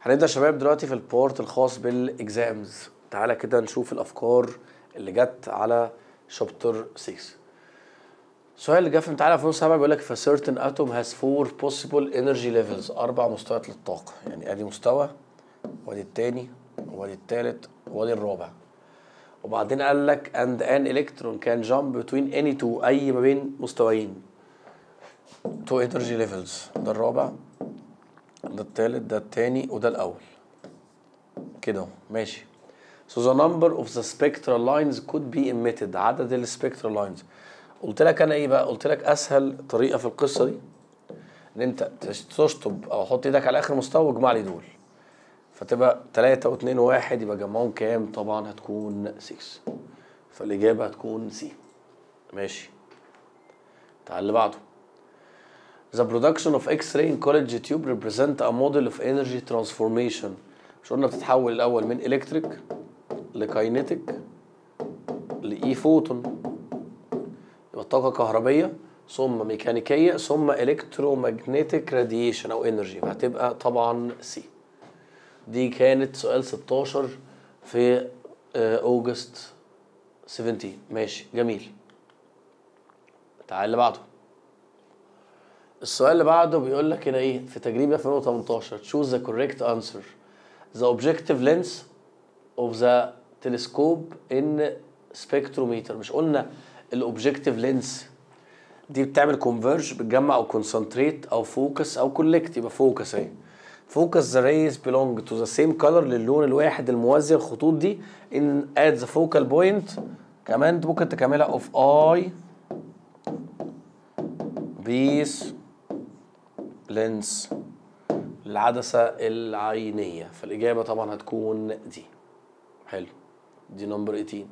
هنبدا يا شباب دلوقتي في البورت الخاص بالاكزامز تعالى كده نشوف الافكار اللي جت على شابتر 6 السؤال اللي جه في امتحان 2007 بيقول لك في certain atom has four possible energy levels اربع مستويات للطاقه يعني ادي مستوى وادي التاني وادي التالت وادي الرابع وبعدين قال لك and an electron can jump between any two اي ما بين مستويين two energy levels ده الرابع ده التالت ده التاني وده الاول كده اهو ماشي so the number of the spectral lines could be emitted عدد السبكترال لاينز قلت لك انا ايه بقى قلت لك اسهل طريقه في القصه دي ان انت تشطب او حط ايدك على اخر مستوى واجمع لي دول فتبقى 3 و2 و1 يبقى جمعهم كام طبعا هتكون 6 فالاجابه هتكون سي ماشي تعال اللي بعده The production of X-ray in college tube represent a model of energy transformation مش قلنا بتتحول الأول من إلكتريك لكاينيتيك لإي فوتون يبقى طاقة كهربية ثم ميكانيكية ثم الكترومagnetic راديشن أو انرجي فهتبقى طبعا سي دي كانت سؤال 16 في أوجست 17 ماشي جميل تعال اللي بعده السؤال اللي بعده بيقول لك هنا ايه في تجريب 2018 choose the correct answer the objective lens of the telescope in spectrometer مش قلنا الاوبجكتيف لينس دي بتعمل كونفرج بتجمع او كونسنتريت او فوكس او كولكت يبقى فوكس اهي فوكس ذا ريز belong to the same color للون الواحد الموازي الخطوط دي in at the focal point كمان ممكن تكملها of eye بيس لينس العدسة العينية فالإجابة طبعا هتكون دي حلو دي نمبر 18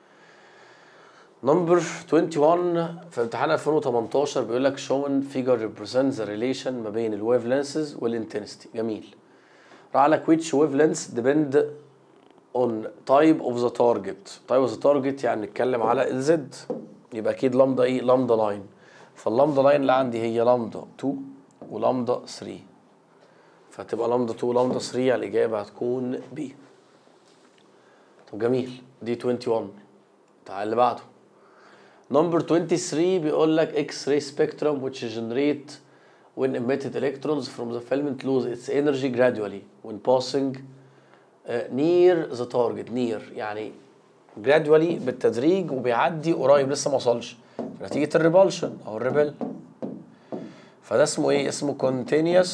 نمبر 21 في امتحان 2018 بيقول لك shown figure represents the relation ما بين الويف لينسز والintensity جميل راح لك which wavelengths depend on type of the target type of the target يعني نتكلم على الزد يبقى اكيد لامدا ايه لامدا لاين فاللامدا لاين اللي عندي هي لامدا 2 ولامدا 3 فتبقى لامدا 2 ولامدا 3 يعني الاجابه هتكون بي طب جميل دي 21 تعال اللي بعده نمبر 23 بيقول لك اكس راي سبيكترم which generate when emitted electrons from the filament lose its energy gradually when passing uh, near the target near يعني gradually بالتدريج وبيعدي قريب لسه ما وصلش نتيجة الريبالشن أو الريبل فده اسمه إيه؟ اسمه continuous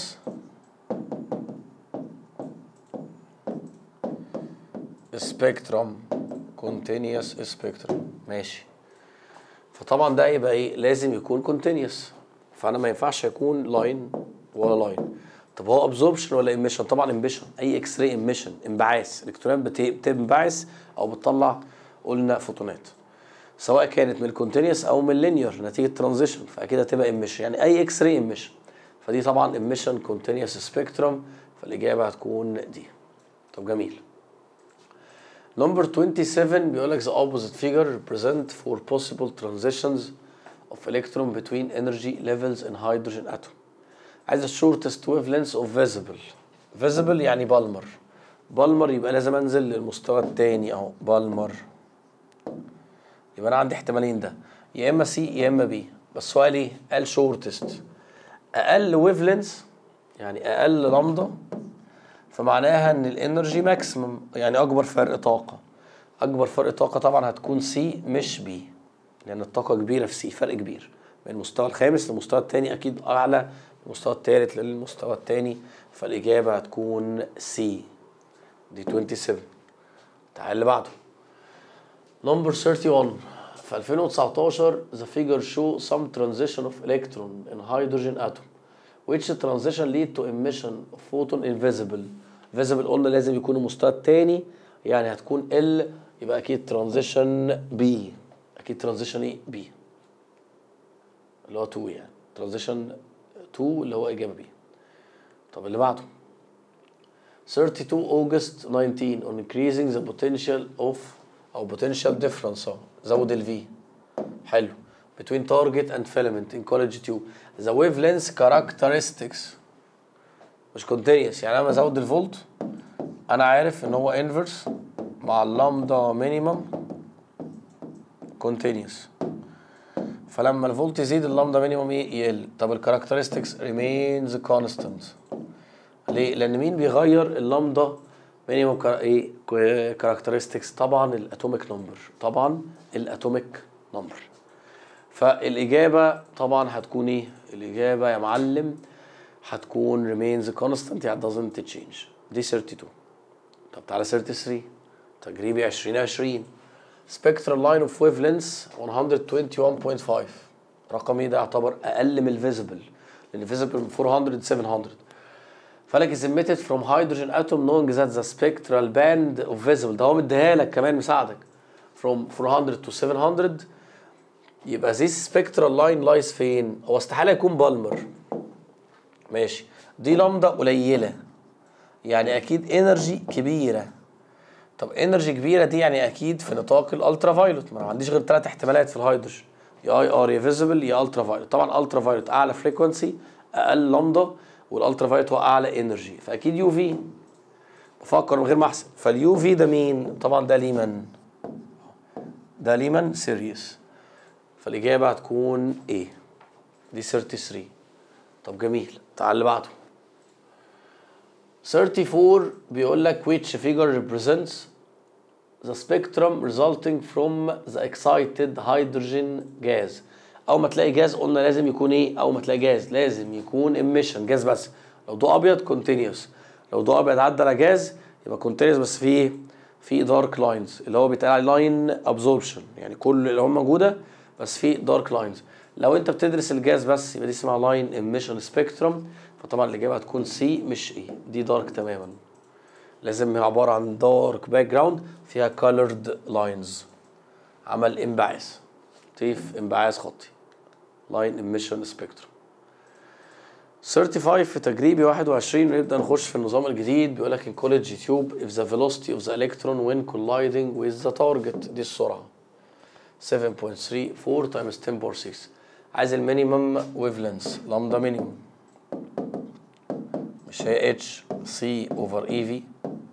spectrum continuous spectrum ماشي فطبعا ده يبقى ايه لازم يكون continuous فانا ما ينفعش يكون لاين ولا لاين طب هو ابزوربشن ولا ايميشن طبعا ايميشن اي اكس راي ايميشن انبعاث الكترونات بتنبعث او بتطلع قلنا فوتونات سواء كانت من الكونتينيوس او من اللينير نتيجه ترانزيشن فاكيد هتبقى ايميشن يعني اي اكس راي ايميشن فدي طبعا ايميشن كونتينيوس سبيكترم فالاجابه هتكون دي طب جميل نمبر 27 بيقول لك the opposite figure represent for possible transitions of electron between energy levels in hydrogen atom عايز الشورتست wavelengths of visible visible يعني بالمر بالمر يبقى لازم انزل للمستوى الثاني اهو بالمر يبقى انا عندي احتمالين ده يا اما سي يا اما بي بس السؤال ايه قال شورتست اقل ويفلنس يعني اقل لامدا فمعناها ان الانرجي ماكسيمم يعني اكبر فرق طاقه اكبر فرق طاقه طبعا هتكون سي مش بي لان الطاقه كبيره في سي فرق كبير من المستوى الخامس للمستوى الثاني اكيد اعلى من المستوى الثالث للمستوى الثاني فالاجابه هتكون سي دي 27 تعال اللي بعده نمبر 31 في 2019 the figure show some transition of electron in hydrogen atom which transition lead to emission of photon invisible visible قلنا لازم يكون المستوى الثاني يعني هتكون ال يبقى اكيد ترانزيشن بي اكيد ترانزيشن ايه بي اللي هو 2 يعني ترانزيشن 2 اللي هو اجابه بي طب اللي بعده 32 August 19 on increasing the potential of او potential difference اهو زود ال V حلو between target and filament in college tube the wavelength characteristics مش كونتينيوس يعني انا بزود الفولت انا عارف ان هو انفرس مع اللامدا مينيمم كونتينيوس فلما الفولت يزيد اللامدا مينيمم ايه يقل طب الكاركترستكس ريمينز كونستانت ليه لان مين بيغير اللامدا مينيمم ايه كاركترستكس طبعا الاتوميك نمبر طبعا الاتوميك نمبر فالاجابه طبعا هتكون ايه الاجابه يا معلم هتكون remains constant يعني doesn't change دي 32 طب تعالى 33 تجريبي 2020 spectral line of wavelengths 121.5 رقم ايه ده يعتبر اقل من الفيزبل لان visible من 400 ل 700 فلك is emitted from hydrogen atom knowing that the spectral band of visible ده هو مديها لك كمان مساعدك from 400 to 700 يبقى this spectral line lies فين؟ هو استحاله يكون بالمر ماشي دي لامدا قليله يعني اكيد انرجي كبيره طب انرجي كبيره دي يعني اكيد في نطاق الالترا فايلوت ما انا ما عنديش غير ثلاث احتمالات في الهيدروجين يا اي ار يا فيزبل يا الترا فايلوت طبعا الترا فايلوت اعلى فريكونسي اقل لامدا والالترا فايلوت هو اعلى انرجي فاكيد يو في بفكر من غير ما احسب فاليو في ده مين طبعا ده ليمن ده ليمن سيريس فالاجابه هتكون ايه دي 33 طب جميل تعال اللي بعده 34 بيقول لك which figure represents the spectrum resulting from the excited hydrogen gas اول ما تلاقي جاز قلنا لازم يكون ايه اول ما تلاقي جاز لازم يكون emission جاز بس لو ضوء ابيض continuous لو ضوء ابيض عدى على جاز يبقى continuous بس في ايه في دارك لاينز اللي هو بيتقال عليه لاين ابزوربشن يعني كل اللي هم موجوده بس في دارك لاينز لو انت بتدرس الجاز بس يبقى دي اسمها لاين ايميشن سبيكترم فطبعا الاجابه هتكون سي مش ايه دي دارك تماما لازم هي عباره عن دارك باك جراوند فيها كولرد لاينز عمل انبعاث طيف انبعاث خطي لاين ايميشن سبيكترم 35 في تجريبي 21 نبدا نخش في النظام الجديد بيقول لك in college tube if the velocity of the electron when colliding with the target دي السرعه 7.34 times 10 power 6 عايز المينيمم ويفلنس لامدا مينيمم مش هي اتش سي اوفر اي في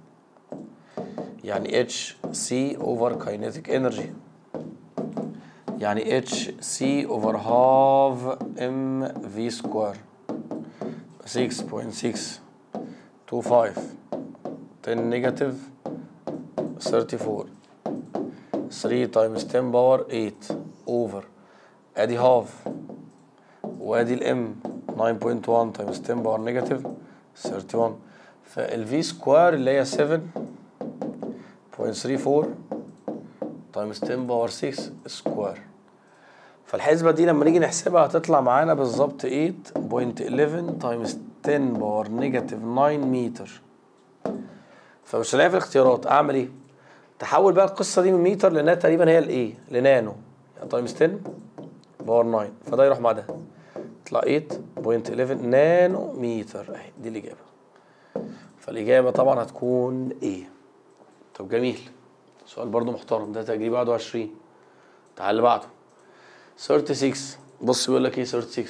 يعني اتش سي اوفر كاينيتيك انرجي يعني اتش سي اوفر هاف ام في سكوير 6.625 10 نيجاتيف 34 3 times 10 باور 8 اوفر ادي هاف وادي الام 9.1 تايمز 10 باور نيجاتيف 31 فالفي سكوير اللي هي 7.34 تايمز 10 باور 6 سكوير فالحسبة دي لما نيجي نحسبها هتطلع معانا بالظبط 8.11 تايمز 10 باور نيجاتيف 9 متر فمش هلاقي في الاختيارات اعمل ايه؟ تحول بقى القصه دي من متر لانها تقريبا هي الايه؟ لنانو يعني تايمز 10 باور 9 فده يروح مع ده يطلع 8.11 نانو متر اهي دي الاجابه فالاجابه طبعا هتكون ايه طب جميل سؤال برضو محترم ده تجريب 21 تعال اللي بعده 36 بص بيقول لك ايه 36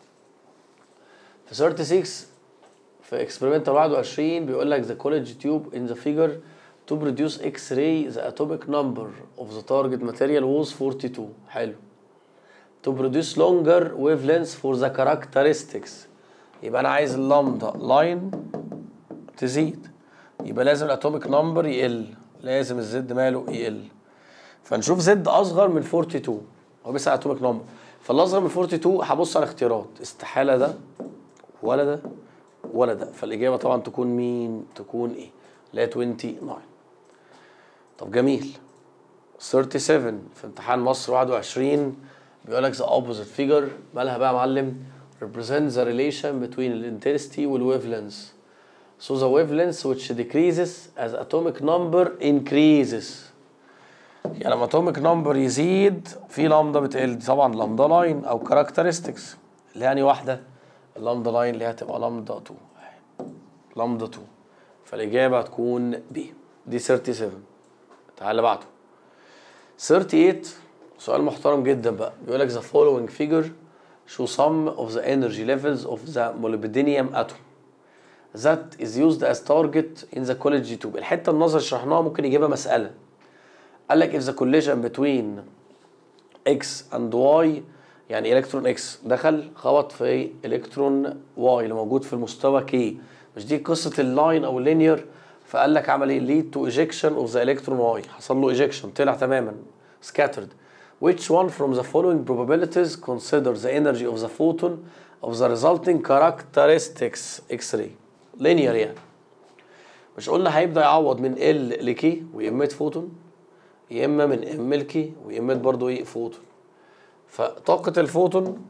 في 36 في اكسبيرمنتال 21 بيقول لك the college tube in the figure to produce X-ray the atomic number of the target material was 42 حلو to produce longer wavelengths for the characteristics يبقى انا عايز اللامدا لاين تزيد يبقى لازم الاتوميك نمبر يقل لازم الزد ماله يقل فنشوف زد اصغر من 42 هو بيسأل اتوميك نمبر فالاصغر من 42 هبص على الاختيارات استحاله ده ولا ده ولا ده فالاجابه طبعا تكون مين تكون ايه لا 29 طب جميل 37 في امتحان مصر 21 بيقول لك the opposite figure مالها بقى يا معلم represents the relation between the intensity وال wavelengths so the wavelengths which decreases as atomic number increases يعني لما atomic number يزيد في لامدا بتقل طبعا لامدا لاين او characteristics اللي يعني واحده اللامدا لاين اللي هتبقى لامدا 2 لامدا 2 فالاجابه هتكون بي دي 37 تعال اللي بعده 38 سؤال محترم جدا بقى بيقول لك the following figure show some of the energy levels of the molybdenum atom that is used as target in the college tube الحته النظري شرحناها ممكن يجيبها مساله قال لك if the collision between x and y يعني الكترون x دخل خبط في الكترون y اللي موجود في المستوى k مش دي قصه اللاين او اللينير فقال لك عمل ايه lead to ejection of the electron y حصل له ejection طلع تماما scattered which one from the following probabilities consider the energy of the photon of the resulting characteristics x-ray linear يعني مش قلنا هيبدا يعوض من ال لكي ويمت فوتون يا اما من ام لكي ويمت برضو ايه فوتون فطاقه الفوتون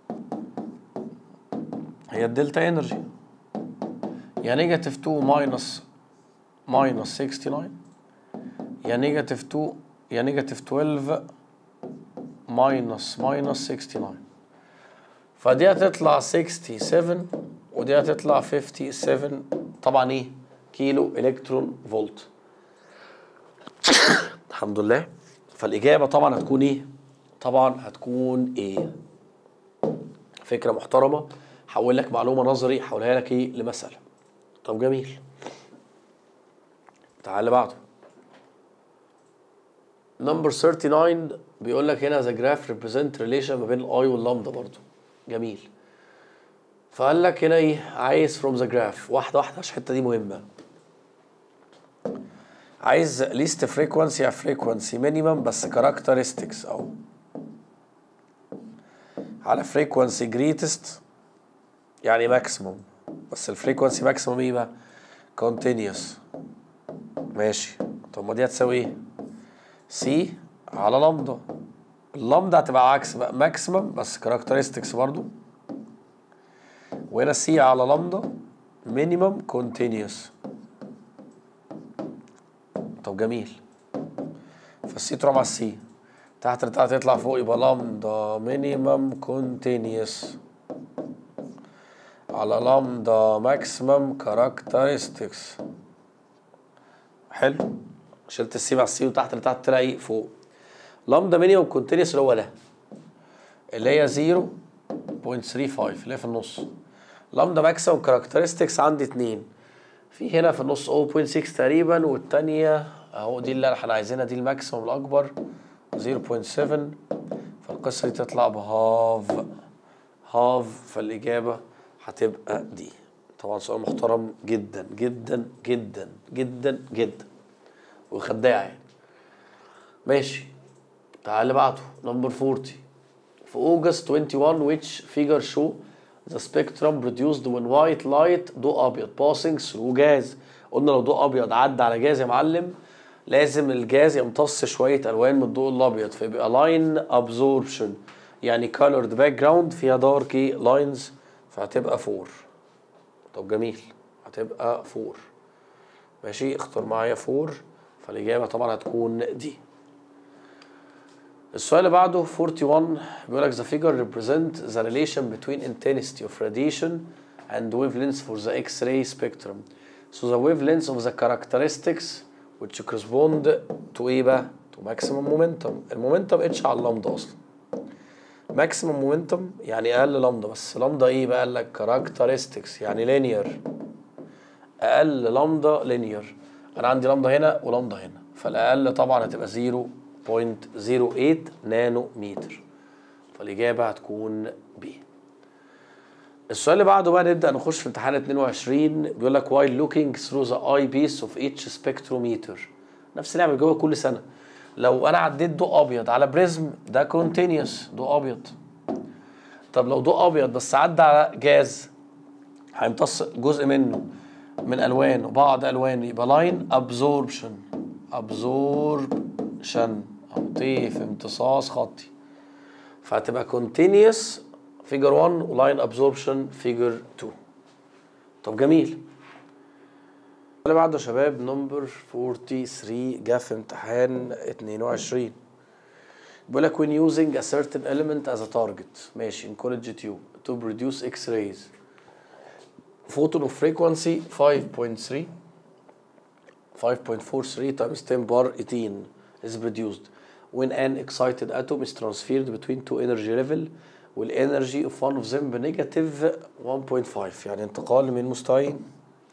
هي الدلتا انرجي يا نيجاتيف 2 ماينس ماينس 69 يا نيجاتيف 2 يا نيجاتيف 12 ماينس ماينس 69 فدي هتطلع 67 ودي هتطلع 57 طبعا ايه كيلو الكترون فولت الحمد لله فالاجابه طبعا هتكون ايه طبعا هتكون ايه فكره محترمه حول لك معلومه نظري حولها لك ايه لمساله طب جميل تعال اللي بعده نمبر 39 بيقول لك هنا ذا جراف ريبريزنت ريليشن ما بين الاي واللامدا برضو جميل فقال لك هنا ايه عايز فروم ذا جراف واحده واحده عشان الحته دي مهمه عايز ليست فريكوانسي يا فريكوانسي مينيمم بس كاركترستكس او على فريكوانسي جريتست يعني ماكسيموم بس الفريكوانسي ماكسيموم ايه بقى كونتينيوس ماشي طب ما دي هتساوي ايه سي على لامدا اللامدا هتبقى عكس بقى ماكسيمم بس كاركترستكس برضو وهنا سي على لامدا مينيمم كونتينيوس طب جميل فالسي تروح مع السي تحت لتحت تطلع فوق يبقى لامدا مينيمم كونتينيوس على لامدا ماكسيمم كاركترستكس حلو شلت السي مع السي وتحت لتحت طلع ايه فوق لامدا مينيمم كونتينيوس اللي هو ده اللي هي 0.35 اللي هي في النص لامدا ماكسيمم كاركترستكس عندي اتنين في هنا في النص 0.6 تقريبا والتانية اهو دي اللي احنا عايزينها دي الماكسيمم الاكبر 0.7 فالقصة دي تطلع بهاف هاف فالاجابة هتبقى دي طبعا سؤال محترم جدا جدا جدا جدا جدا وخداع يعني ماشي تعال اللي بعده نمبر 40 في اوجست 21 which figure show the spectrum produced when white light ضوء ابيض passing through gas قلنا لو ضوء ابيض عدى على جاز يا معلم لازم الجاز يمتص شويه الوان من الضوء الابيض فيبقى لاين absorption يعني colored background فيها داركي لاينز فهتبقى 4 طب جميل هتبقى 4 ماشي اختار معايا 4 فالاجابه طبعا هتكون دي السؤال اللي بعده 41 بيقول لك the figure represent the relation between intensity of radiation and wavelengths for the X-ray spectrum. So the wavelengths of the characteristics which correspond to ايه بقى؟ to maximum momentum. المومنتم اتش على اللامدا اصلا. maximum momentum يعني اقل لامدا بس لامدا ايه بقى؟ قال لك characteristics يعني linear. اقل لامدا linear. انا عندي لامدا هنا ولامدا هنا فالاقل طبعا هتبقى 0.08 نانو متر فالإجابة هتكون B السؤال اللي بعده بقى نبدأ نخش في امتحان 22 بيقول لك while looking through the eyepiece of each spectrometer نفس اللي عمل جوه كل سنة لو أنا عديت ضوء أبيض على بريزم ده continuous ضوء أبيض طب لو ضوء أبيض بس عدى على جاز هيمتص جزء منه من ألوان وبعض ألوان يبقى لاين absorption absorption أو طيف امتصاص خطي فهتبقى continuous figure 1 ولاين absorption figure 2 طب جميل اللي بعده يا شباب نمبر 43 جه في امتحان 22 بيقول لك when using a certain element as a target ماشي in college tube to produce x-rays photon of frequency 5.3 5.43 times 10 bar 18 is produced when an excited atom is transferred between two energy level والenergy of one of them بنيجاتيف 1.5 يعني انتقال من مستويين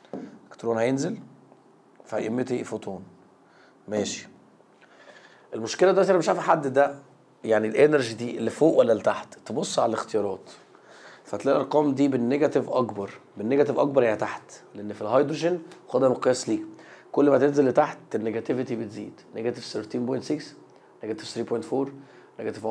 الكترون هينزل فهيمت ايه فوتون ماشي المشكله دلوقتي انا مش عارف احدد ده يعني الانرجي دي اللي فوق ولا لتحت تبص على الاختيارات فتلاقي الارقام دي بالنيجاتيف اكبر بالنيجاتيف اكبر يعني تحت لان في الهيدروجين خدها مقياس ليه كل ما تنزل لتحت النيجاتيفيتي بتزيد نيجاتيف 13.6 نيجاتيف 3.4 نيجاتيف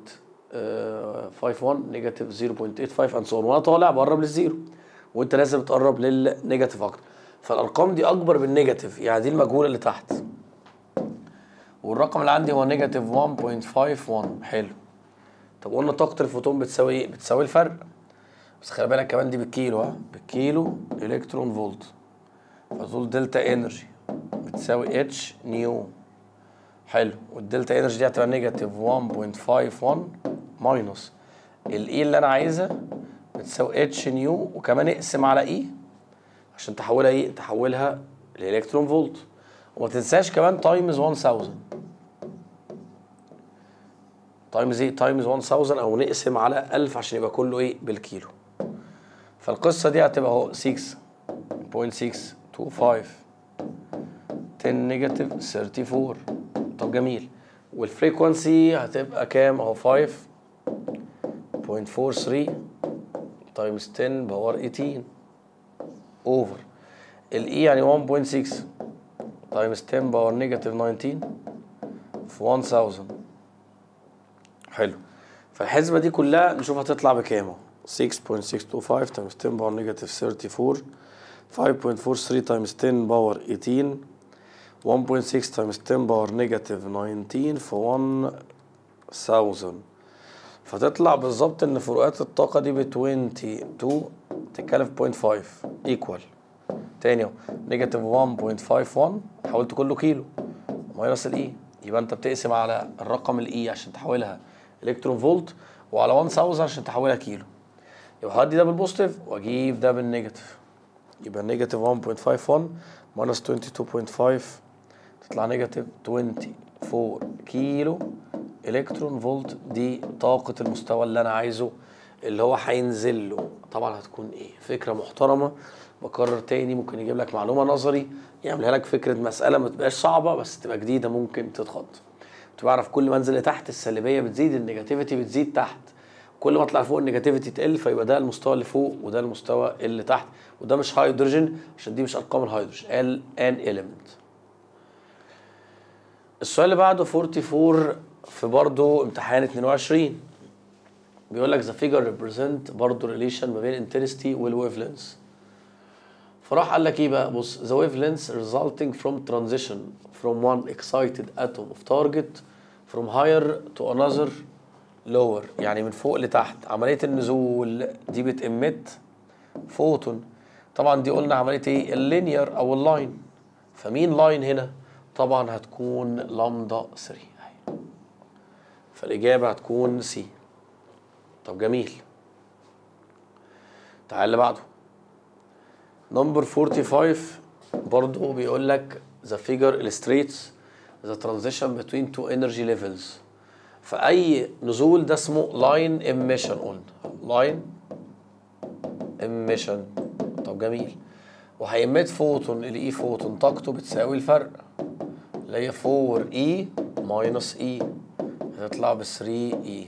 1.51 نيجاتيف 0.85 اند سو وانا طالع بقرب للزيرو وانت لازم تقرب للنيجاتيف اكتر فالارقام دي اكبر بالنيجاتيف يعني دي المجهوله اللي تحت والرقم اللي عندي هو نيجاتيف 1.51 حلو طب قلنا طاقة الفوتون بتساوي ايه؟ بتساوي الفرق بس خلي بالك كمان دي بالكيلو ها بالكيلو الكترون فولت فدول دلتا انرجي بتساوي اتش نيو حلو والدلتا انرجي دي هتبقى نيجاتيف 1.51 ماينس الاي اللي انا عايزها بتساوي اتش نيو وكمان اقسم على اي عشان تحولها ايه؟ تحولها لالكترون فولت وما تنساش كمان تايمز 1000 تايمز ايه تايمز 1000 او نقسم على 1000 عشان يبقى كله ايه بالكيلو فالقصه دي هتبقى اهو 6.625 10 نيجاتيف 34 طب جميل والفريكونسي هتبقى كام اهو 5.43 تايمز 10 باور 18 اوفر الاي يعني 1.6 تايمز 10 باور نيجاتيف 19 في 1000 حلو فالحسبه دي كلها نشوف هتطلع بكام اهو 6.625 تايمز 10 باور نيجاتيف 34 5.43 تايمز 10 باور 18 1.6 تايمز 10 باور نيجاتيف 19 في 1000 فتطلع بالظبط ان فروقات الطاقه دي ب 22 تتكلف 0.5 ايكوال تاني اهو نيجاتيف 1.51 حولت كله كيلو ماينس الاي يبقى انت بتقسم على الرقم الاي عشان تحولها الكترون فولت وعلى 1000 عشان تحولها كيلو يبقى هدي ده بالبوزيتيف واجيب ده بالنيجاتيف يبقى نيجاتيف 1.51 ماينس 22.5 تطلع نيجاتيف 24 كيلو الكترون فولت دي طاقة المستوى اللي انا عايزه اللي هو هينزل له طبعا هتكون ايه فكرة محترمة بكرر تاني ممكن يجيب لك معلومة نظري يعملها لك فكرة مسألة ما تبقاش صعبة بس تبقى جديدة ممكن تتخض تعرف كل ما انزل لتحت السلبية بتزيد النيجاتيفيتي بتزيد تحت كل ما اطلع فوق النيجاتيفيتي تقل فيبقى ده المستوى اللي فوق وده المستوى اللي تحت وده مش هيدروجين عشان دي مش ارقام الهيدروجين ال ان اليمنت السؤال اللي بعده 44 في برضه امتحان 22 بيقول لك ذا فيجر ريبريزنت برضه ريليشن ما بين انتنستي والويف لينس فراح قال لك ايه بقى بص the wavelengths resulting from transition from one excited atom of target from higher to another lower يعني من فوق لتحت عملية النزول دي بتأمت فوتون طبعا دي قلنا عملية ايه اللينير او اللاين فمين لاين هنا طبعا هتكون لامدا 3 فالإجابة هتكون سي طب جميل تعال اللي بعده نمبر 45 برضه بيقول لك the figure illustrates the transition between two energy levels فأي نزول ده اسمه line emission قلنا line emission طب جميل وهيمت فوتون الاي فوتون طاقته بتساوي الفرق اللي هي 4 اي ماينس اي هتطلع ب 3 اي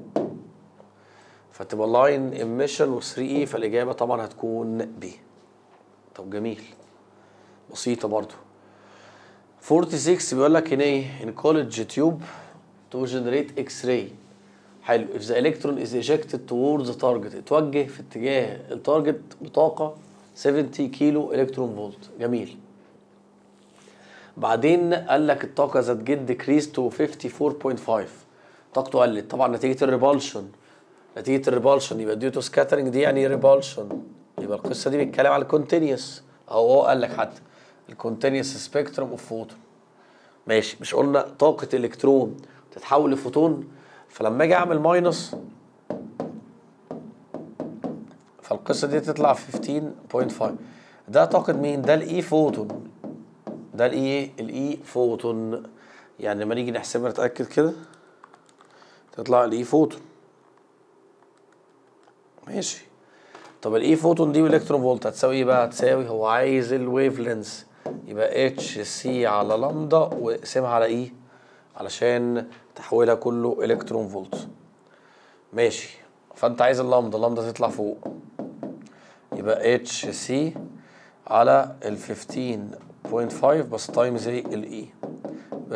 فتبقى لاين emission و 3 اي فالاجابه طبعا هتكون بي طب جميل بسيطه برضو 46 بيقول لك هنا ايه in college tube to generate x-ray حلو if the electron is ejected towards the target اتوجه في اتجاه التارجت بطاقه 70 كيلو الكترون فولت جميل بعدين قال لك الطاقه ذات جيت ديكريز تو 54.5 طاقته قلت طبعا نتيجه الريبالشن نتيجه الريبالشن يبقى ديو تو سكاترنج دي يعني ريبالشن يبقى القصه دي بيتكلم على الكونتينيوس او هو قال لك حتى الكونتينيوس سبيكترم اوف فوتون ماشي مش قلنا طاقه الكترون تتحول لفوتون فلما اجي اعمل ماينس فالقصه دي تطلع 15.5 ده طاقه مين ده الاي فوتون ده الاي الاي فوتون يعني لما نيجي نحسبها نتاكد كده تطلع الاي فوتون ماشي طب الاي فوتون دي بالالكترون فولت هتساوي ايه بقى هتساوي هو عايز الويف لينس يبقى اتش سي على لامدا واقسمها على ايه علشان تحولها كله الكترون فولت ماشي فانت عايز اللامدا اللامدا تطلع فوق يبقى اتش سي على ال 15.5 بس تايمز ايه الاي يبقى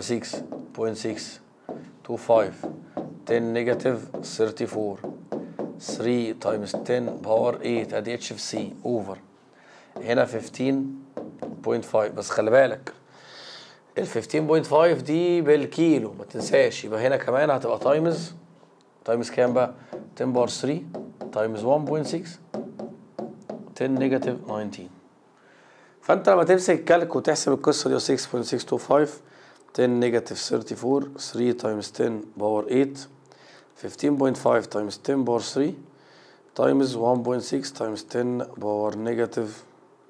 6.625 10 نيجاتيف 34 3 تايمز 10 باور 8 ادي اتش في سي اوفر هنا 15.5 بس خلي بالك ال 15.5 دي بالكيلو ما تنساش يبقى هنا كمان هتبقى تايمز تايمز كام بقى 10 باور 3 تايمز 1.6 10 نيجاتيف 19 فانت لما تمسك الكالك وتحسب القصه دي 6.625 10 نيجاتيف 34 3 تايمز 10 باور 8 15.5 تايمز 10 باور 3 تايمز 1.6 تايمز 10 باور نيجاتيف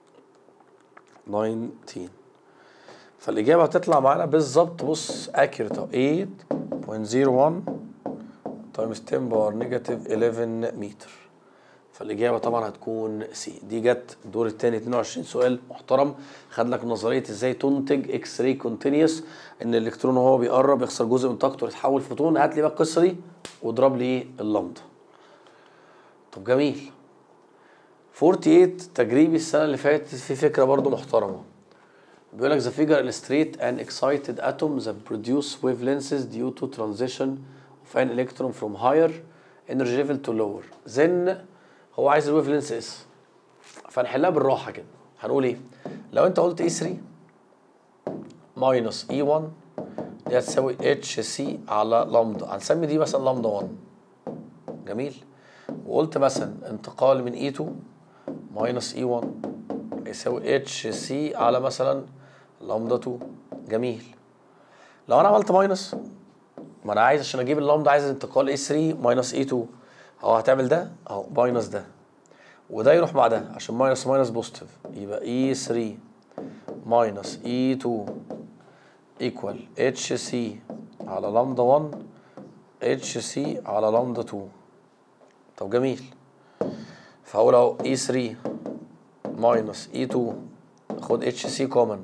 19 فالإجابة هتطلع معانا بالظبط بص accurate اهو 8.01 تايمز 10 باور نيجاتيف 11 متر فالإجابة طبعا هتكون سي دي جت الدور الثاني 22 سؤال محترم خد لك نظرية ازاي تنتج اكس راي كونتينيوس ان الالكترون وهو بيقرب يخسر جزء من طاقته يتحول فوتون هات لي بقى القصة دي واضرب لي ايه اللمضة طب جميل 48 تجريبي السنة اللي فاتت في فكرة برضو محترمة بيقول لك the figure illustrate an excited atom that produce wavelengths due to transition of an electron from higher energy level to lower then هو عايز الويف لينس اس فنحلها بالراحه كده هنقول ايه لو انت قلت اي 3 ماينس اي 1 دي هتساوي اتش سي على لامدا هنسمي دي مثلا لامدا 1 جميل وقلت مثلا انتقال من اي 2 ماينس اي 1 يساوي اتش سي على مثلا لامدا 2 جميل لو انا عملت ماينس ما انا عايز عشان اجيب اللامدا عايز انتقال اي 3 ماينس اي 2 اهو هتعمل ده اهو ماينس ده وده يروح مع ده عشان ماينس ماينس بوزيتيف يبقى اي 3 ماينس اي 2 ايكوال اتش سي على لامدا 1 اتش سي على لامدا 2 طب جميل فهقول اهو اي 3 ماينس اي 2 خد اتش سي كومن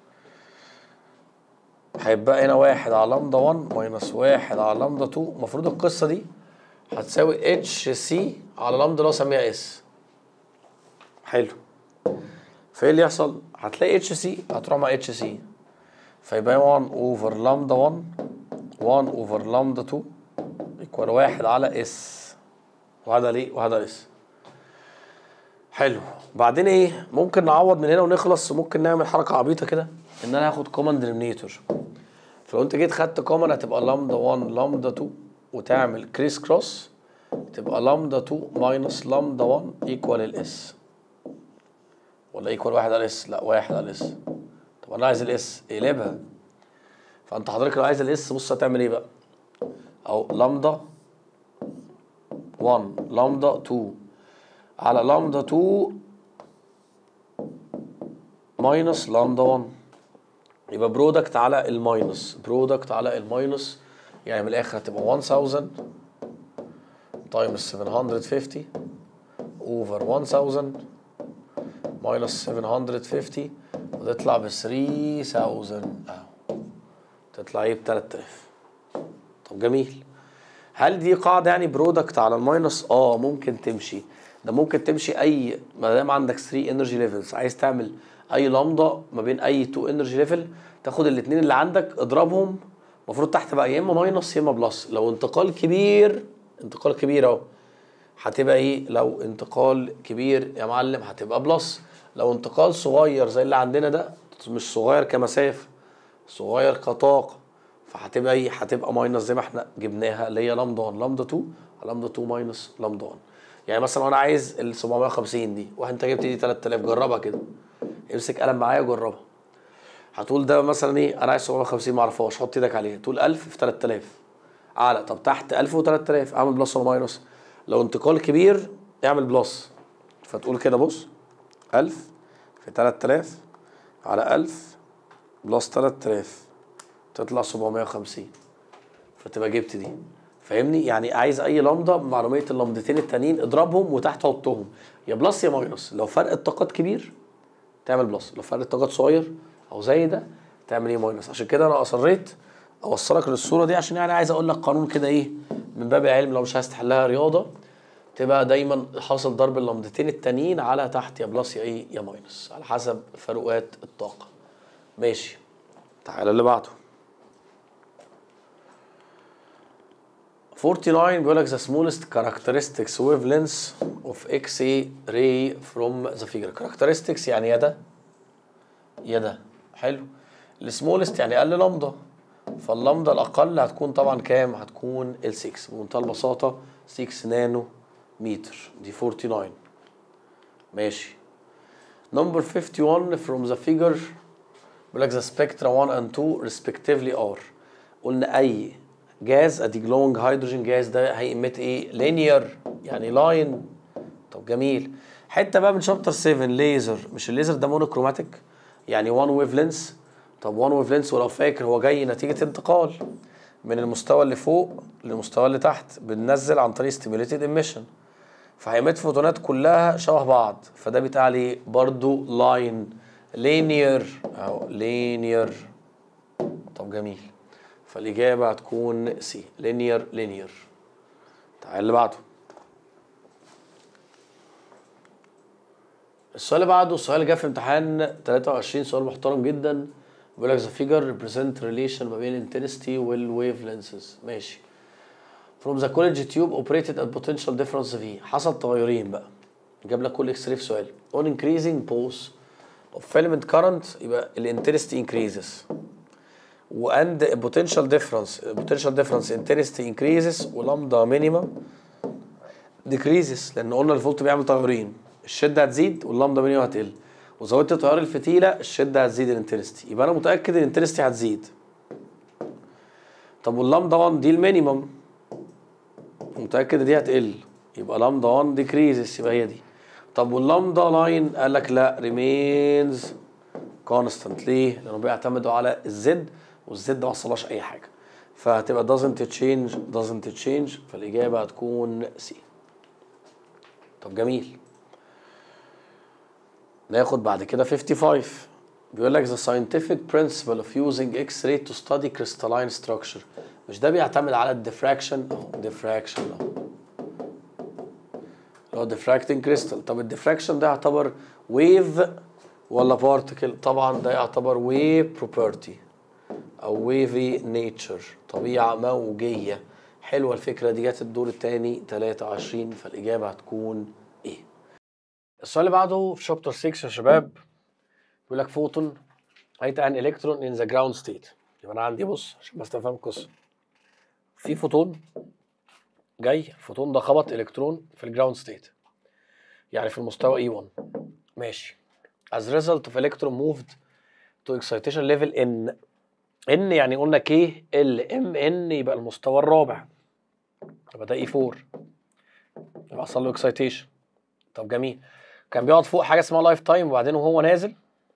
هيبقى هنا واحد على لامدا 1 ماينس واحد على لامدا 2 المفروض القصه دي هتساوي اتش سي على لامدا اللي هو سميها اس حلو فايه اللي يحصل هتلاقي اتش سي هتروح مع اتش سي فيبقى 1 اوفر لامدا 1 1 اوفر لامدا 2 يكوال واحد على اس واحد على ايه واحد على اس حلو بعدين ايه ممكن نعوض من هنا ونخلص وممكن نعمل حركه عبيطه كده ان انا هاخد كومن دينومينيتور فلو انت جيت خدت كومن هتبقى لامدا 1 لامدا 2 وتعمل كريس كروس تبقى لامدا 2 ماينس لامدا 1 ايكوال الاس ولا ايكوال واحد على الاس لا واحد على الاس طب انا عايز الاس اقلبها فانت حضرتك لو عايز الاس بص هتعمل ايه بقى او لامدا 1 لامدا 2 على لامدا 2 ماينس لامدا 1 يبقى برودكت على الماينس برودكت على الماينس يعني من الاخر هتبقى 1000 تايمز 750 اوفر 1000 ماينس 750 وتطلع ب 3000 اهو تطلع ايه ب 3000 طب جميل هل دي قاعده يعني برودكت على الماينس اه ممكن تمشي ده ممكن تمشي اي ما دام عندك 3 انرجي ليفلز عايز تعمل اي لامدا ما بين اي 2 انرجي ليفل تاخد الاثنين اللي عندك اضربهم المفروض تحت بقى يا اما ماينس يا اما بلس لو انتقال كبير انتقال كبير اهو هتبقى ايه لو انتقال كبير يا معلم هتبقى بلس لو انتقال صغير زي اللي عندنا ده مش صغير كمسافه صغير كطاقه فهتبقى ايه هتبقى ماينس زي ما احنا جبناها اللي هي لامدا 1 لامدا 2 لامدا 2 ماينس لامدا 1 يعني مثلا انا عايز ال 750 دي وانت جبت دي 3000 جربها كده امسك قلم معايا وجربها هتقول ده مثلا ايه انا عايز 750 ما اعرفهاش حط ايدك عليها تقول 1000 في 3000 اعلى طب تحت 1000 و3000 اعمل بلس ولا ماينس لو انتقال كبير اعمل بلس فتقول كده بص 1000 في 3000 على 1000 بلس 3000 تطلع 750 فتبقى جبت دي فاهمني يعني عايز اي لمضه بمعلوميه اللمضتين التانيين اضربهم وتحت حطهم يا بلس يا ماينس لو فرق الطاقات كبير تعمل بلس لو فرق الطاقات صغير او زي ده تعمل ايه ماينس عشان كده انا اصريت اوصلك للصوره دي عشان يعني عايز اقول لك قانون كده ايه من باب العلم لو مش عايز تحلها رياضه تبقى دايما حاصل ضرب اللمضتين التانيين على تحت يا بلس يا ايه يا ماينس على حسب فروقات الطاقه ماشي تعالى اللي بعده 49 بيقول لك the smallest characteristics wavelengths of X-ray ray from the figure characteristics يعني يا ده يا ده حلو السمولست يعني اقل لمضه فاللمضه الاقل هتكون طبعا كام هتكون ال 6 بمنتهى البساطه 6 نانو متر دي 49 ماشي نمبر 51 from the figure بيقول لك the spectra 1 and 2 respectively are قلنا اي جاز ادي glowing هيدروجين جاز ده هيمت ايه لينير يعني لاين طب جميل حته بقى من شابتر 7 ليزر مش الليزر ده مونوكروماتيك يعني 1 ويف لينس طب 1 ويف لينس ولو فاكر هو جاي نتيجه انتقال من المستوى اللي فوق للمستوى اللي تحت بننزل عن طريق stimulated emission فهيمت فوتونات كلها شبه بعض فده بيتقال عليه برضو لاين لينير او لينير طب جميل فالاجابه هتكون سي لينير لينير تعال اللي بعده السؤال اللي بعده السؤال اللي جه في امتحان 23 سؤال محترم جدا بيقول لك the figure represent relation ما بين intensity وال wave lenses ماشي from the college tube operated at potential difference V حصل تغيرين بقى جاب لك كل اكس راي في سؤال on increasing pulse of filament current يبقى ال intensity increases و and potential difference potential difference intensity increases ولامدا minimum decreases لان قلنا الفولت بيعمل تغيرين الشده هتزيد واللامدا مينيمم هتقل وزودت تيار الفتيله الشده هتزيد الانتنستي يبقى انا متاكد ان الانتنستي هتزيد طب واللامدا 1 دي المينيمم متاكد دي هتقل يبقى لامدا 1 ديكريزز يبقى هي دي طب واللامدا 9 قال لك لا ريمينز كونستانت ليه؟ لانه بيعتمدوا على الزد والزد ما وصلهاش اي حاجه فهتبقى doesn't change doesn't change فالاجابه هتكون سي طب جميل ناخد بعد كده 55 بيقول لك the scientific principle of using X-ray to study crystalline structure مش ده بيعتمد على الديفراكشن اهو diffraction اهو اللي هو diffracting crystal طب الديفراكشن ده يعتبر wave ولا particle طبعا ده يعتبر wave property او wavy nature طبيعة موجية حلوة الفكرة دي جت الدور الثاني 23 فالإجابة هتكون إيه؟ السؤال اللي بعده في شابتر 6 يا شباب بيقول لك فوتون هيت ان الكترون ان ذا جراوند ستيت يبقى انا عندي بص عشان بس تفهم القصه في فوتون جاي الفوتون ده خبط الكترون في الجراوند ستيت يعني في المستوى اي 1 ماشي as result of electron moved to excitation level n n يعني قلنا k ال m n يبقى المستوى الرابع يبقى ده اي 4 يبقى حصل له excitation طب جميل كان بيقعد فوق حاجه اسمها لايف تايم وبعدين وهو نازل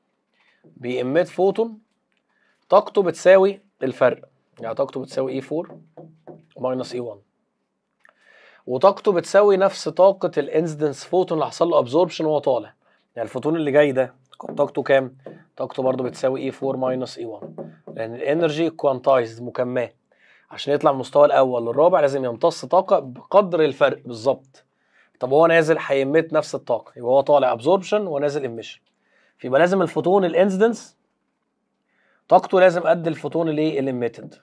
بيميت فوتون طاقته بتساوي الفرق يعني طاقته بتساوي اي 4 ماينس اي 1 وطاقته بتساوي نفس طاقة الانسدنس فوتون اللي حصل له ابزوربشن وهو طالع يعني الفوتون اللي جاي ده طاقته كام؟ طاقته برضه بتساوي اي 4 ماينس اي 1 لان الانرجي كوانتايزد مكماه عشان يطلع من المستوى الاول للرابع لازم يمتص طاقة بقدر الفرق بالظبط طب هو نازل هيميت نفس الطاقة يبقى هو طالع ابزوربشن ونازل ايميشن فيبقى لازم الفوتون الانسدنس طاقته لازم قد الفوتون اللي الاميتد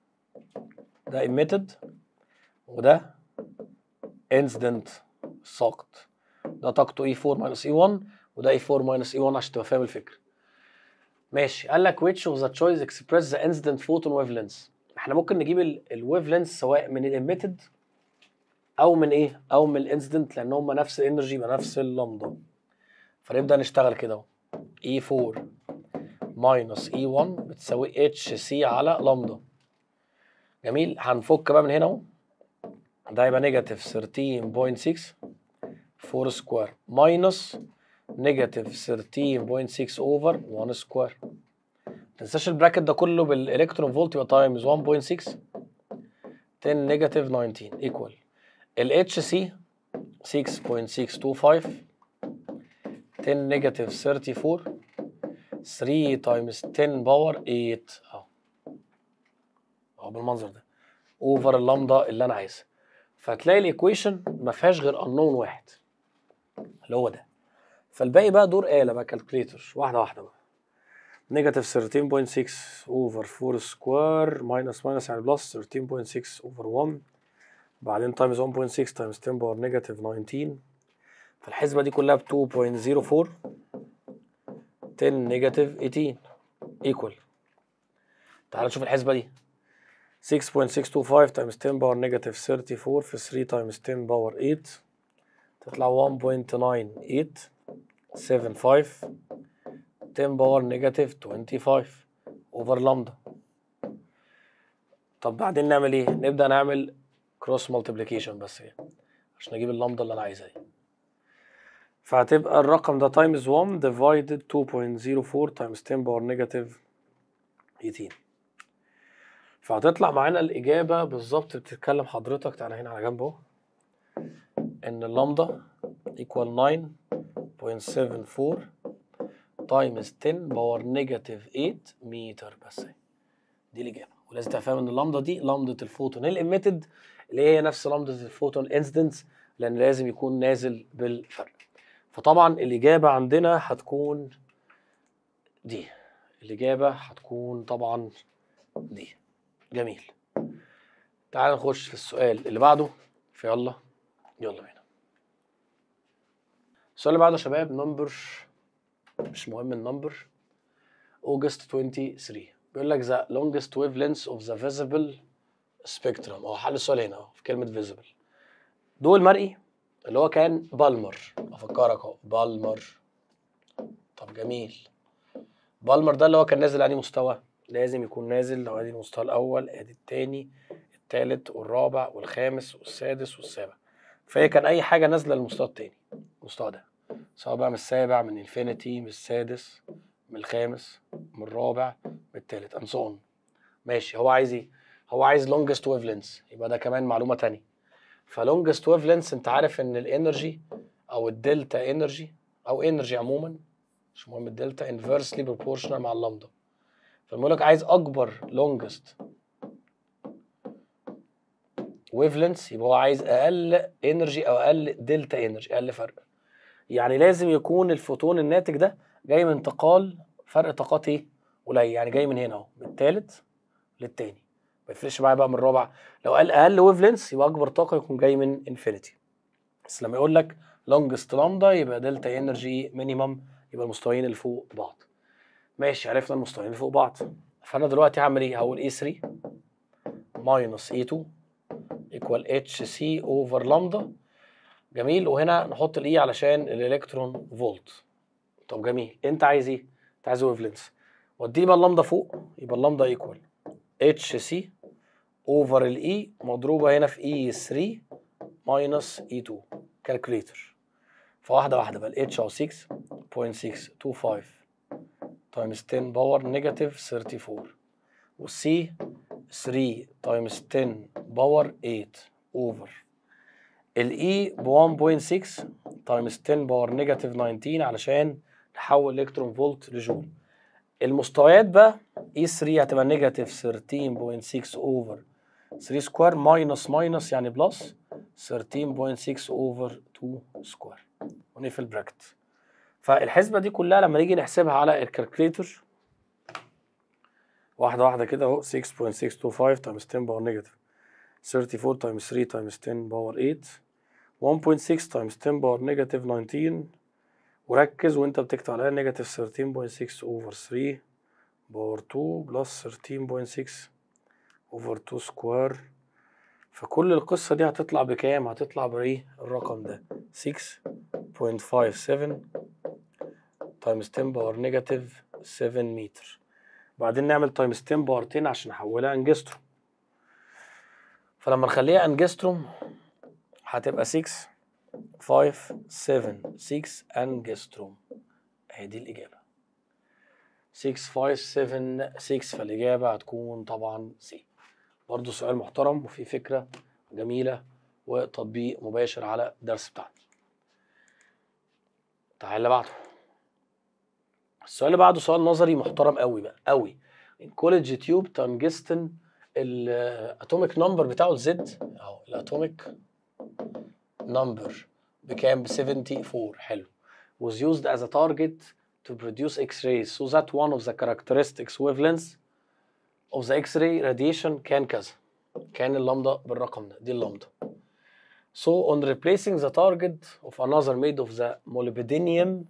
ده emitted وده incident ساقط ده طاقته E4 minus E1 وده E4 minus E1 عشان تبقى فاهم الفكرة ماشي قال لك which of the choice express the incident photon wavelengths احنا ممكن نجيب الويف لينس سواء من الاميتد او من ايه او من الانسيدنت لان هم نفس الانرجي يبقى نفس اللمضه فنبدا نشتغل كده اهو E4 ماينس E1 بتساوي HC على لمضه جميل هنفك بقى من هنا اهو ده يبقى نيجاتيف 13.6 4 سكوير ماينس نيجاتيف 13.6 اوفر 1 سكوير ما تنساش البراكت ده كله بالالكترون فولت يبقى تايمز 1.6 10 نيجاتيف 19 ايكوال ال HC 6.625 10 نيجاتيف 34 3 تايمز 10 باور 8 اهو اهو بالمنظر ده اوفر اللامدا اللي انا عايزها فهتلاقي الايكويشن ما فيهاش غير unknown واحد اللي هو ده فالباقي بقى دور آلة بقى كالكوليتر واحدة واحدة بقى نيجاتيف 13.6 اوفر 4 سكوير ماينس ماينس يعني بلس 13.6 اوفر 1 بعدين تايمز 1.6 تايمز 10 باور نيجاتيف 19 فالحسبة دي كلها ب 2.04 10 نيجاتيف 18 ايكوال تعال نشوف الحسبة دي 6.625 تايمز 10 باور نيجاتيف 34 في 3 تايمز 10 باور 8 تطلع 1.9875 10 باور نيجاتيف 25 اوفر لامدا طب بعدين نعمل ايه؟ نبدأ نعمل كروس مالتيبليكيشن بس كده عشان اجيب اللامدا اللي انا عايزها دي فهتبقى الرقم ده تايمز 1 ديفايدد 2.04 تايمز 10 باور نيجاتيف 18 فهتطلع معانا الإجابة بالظبط بتتكلم حضرتك تعالى هنا على جنب اهو إن اللامدا equal 9.74 تايمز 10 باور نيجاتيف 8 متر بس اهي دي الإجابة ولازم تفهم إن اللامدا دي لامدة الفوتون الإميتد اللي هي نفس لامدة الفوتون انسيدنس لأن لازم يكون نازل بالفرق فطبعا الإجابة عندنا هتكون دي الإجابة هتكون طبعا دي جميل تعال نخش في السؤال اللي بعده فيلا يلا بينا السؤال اللي بعده يا شباب نمبر مش مهم النمبر اوجست 23 بيقول لك the longest wavelengths of the visible spectrum هو حل السؤال هنا اهو في كلمة visible ضوء المرئي اللي هو كان بالمر افكرك اهو بالمر طب جميل بالمر ده اللي هو كان نازل عليه مستوى لازم يكون نازل لو ادي المستوى الاول ادي التاني التالت والرابع والخامس والسادس والسابع فهي كان اي حاجه نازله للمستوى التاني المستوى ده سواء بقى من السابع من الانفينيتي من السادس من الخامس من الرابع من التالت and so on ماشي هو عايز ايه هو عايز longest wavelengths يبقى ده كمان معلومه تانية فلونجست wavelengths انت عارف ان الانرجي او الدلتا انرجي او انرجي عموما مش مهم الدلتا انفرسلي proportional مع اللامدا فبيقول لك عايز اكبر longest wavelengths يبقى هو عايز اقل انرجي او اقل دلتا انرجي اقل فرق يعني لازم يكون الفوتون الناتج ده جاي من انتقال فرق طاقات ايه قليل يعني جاي من هنا اهو من الثالث للتاني ما يفرقش معايا بقى من الرابع لو قال اقل ويف لينس يبقى اكبر طاقه يكون جاي من انفينيتي بس لما يقول لك لونجست لامدا يبقى دلتا انرجي مينيمم يبقى المستويين اللي فوق بعض ماشي عرفنا المستويين اللي فوق بعض فانا دلوقتي هعمل ايه هقول اي 3 ماينس اي 2 ايكوال اتش سي اوفر لامدا جميل وهنا نحط الاي علشان الالكترون فولت طب جميل انت عايز ايه انت عايز ويف لينس ودي بقى اللامدا فوق يبقى اللامدا ايكوال اتش سي اوفر الاي مضروبه هنا في اي 3 ماينس اي 2 كالكوليتر فواحده واحده بقى الاتش او 6.625 تايمز 10 باور نيجاتيف 34 والسي 3 تايمز 10 باور 8 اوفر الاي ب 1.6 تايمز 10 باور نيجاتيف 19 علشان نحول الكترون فولت لجول المستويات بقى اي 3 هتبقى نيجاتيف 13.6 اوفر 3 سكوير ماينس ماينس يعني بلس 13.6 اوفر 2 سكوير ونقفل براكت فالحسبه دي كلها لما نيجي نحسبها على الكالكوليتر واحده واحده كده اهو 6.625 تايمز 10 باور نيجاتيف 34 تايمز 3 تايمز 10 باور 8 1.6 تايمز 10 باور نيجاتيف 19 وركز وانت بتكتب عليها نيجاتيف 13.6 اوفر 3 باور 2 بلس 13.6 اوفر 2 سكوير فكل القصة دي هتطلع بكام؟ هتطلع بايه الرقم ده 6.57 تايمز 10 باور نيجاتيف 7 متر بعدين نعمل تايمز 10 باور 10 عشان نحولها انجستروم فلما نخليها انجستروم هتبقى 6 5 7 6 انجستروم اهي دي الإجابة 6 5 7 6 فالإجابة هتكون طبعا سي برضه سؤال محترم وفي فكره جميله وتطبيق مباشر على الدرس بتاعنا تعال اللي بعده السؤال اللي بعده سؤال نظري محترم قوي بقى قوي in college tube tungsten الاتوميك نمبر بتاعه الزد اهو الاتوميك نمبر بكام ب 74 حلو was used as a target to produce X-rays so that one of the characteristics wavelengths of the X-ray radiation كان كذا كان اللامدا بالرقم ده دي اللامدا so on replacing the target of another made of the molybdenum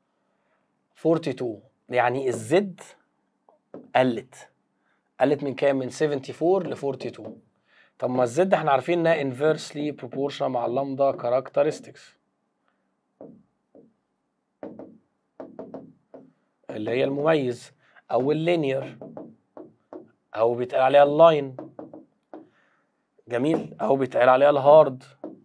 42 يعني الزد قلت قلت من كام من 74 ل 42 طب ما الزد احنا عارفين انها inversely proportional مع اللامدا characteristics اللي هي المميز او اللينير او بيتقال عليها اللاين جميل او بيتقال عليها الهارد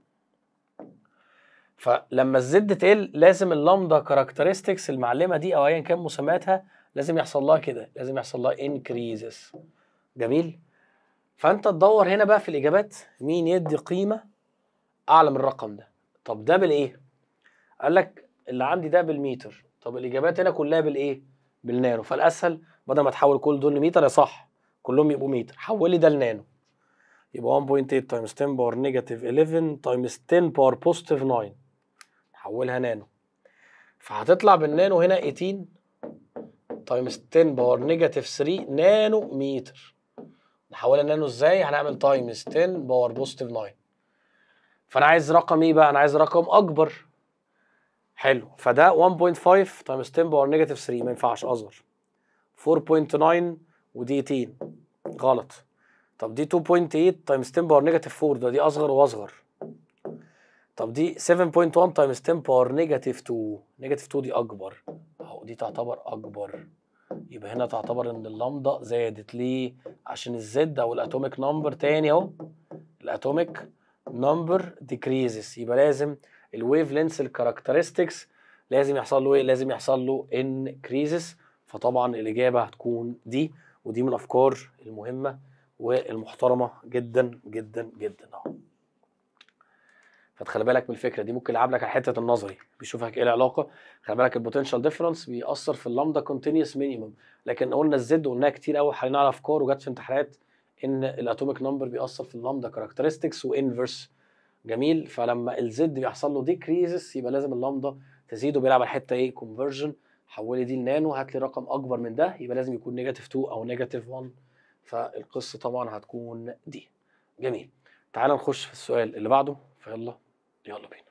فلما الزد تقل لازم اللامدا كاركترستكس المعلمه دي او ايا كان مسمياتها لازم يحصل لها كده لازم يحصل لها انكريزز جميل فانت تدور هنا بقى في الاجابات مين يدي قيمه اعلى من الرقم ده طب ده بالايه قال لك اللي عندي ده بالمتر طب الاجابات هنا كلها بالايه بالنانو فالاسهل بدل ما تحول كل دول لمتر يا صح كلهم يبقوا متر حول لي ده لنانو يبقى 1.8 تايمز 10 باور نيجاتيف 11 تايمز 10 باور بوزيتيف 9 نحولها نانو فهتطلع بالنانو هنا 18 تايمز 10 باور نيجاتيف 3 نانو متر نحولها نانو ازاي هنعمل تايمز 10 باور بوزيتيف 9 فانا عايز رقم ايه بقى انا عايز رقم اكبر حلو فده 1.5 تايمز 10 باور نيجاتيف 3 ما ينفعش اصغر 4.9 ودي 18 غلط طب دي 2.8 تايمز 10 باور نيجاتيف 4 ده دي اصغر واصغر طب دي 7.1 تايمز 10 باور نيجاتيف 2 نيجاتيف 2 دي اكبر اهو دي تعتبر اكبر يبقى هنا تعتبر ان اللامدا زادت ليه عشان الزد او الاتوميك نمبر تاني اهو الاتوميك نمبر ديكريزز يبقى لازم الويف لينس الكاركترستكس لازم يحصل له ايه لازم يحصل له انكريزز فطبعا الاجابه هتكون دي ودي من الافكار المهمه والمحترمه جدا جدا جدا اهو فتخلي بالك من الفكره دي ممكن يلعب لك على حته النظري بيشوفك ايه العلاقه خلي بالك البوتنشال ديفرنس بيأثر في اللامدا كونتينيوس مينيمم لكن قلنا الزد قلناها كتير قوي حلينا على افكار وجت في امتحانات ان الاتوميك نمبر بيأثر في اللامدا كاركترستكس وانفرس جميل فلما الزد بيحصل له ديكريزس يبقى لازم اللامدا تزيد وبيلعب على الحته ايه كونفرجن حولي دي لنانو هات لي رقم اكبر من ده يبقى لازم يكون نيجاتيف 2 او نيجاتيف 1 فالقصه طبعا هتكون دي جميل تعال نخش في السؤال اللي بعده فيلا يلا بينا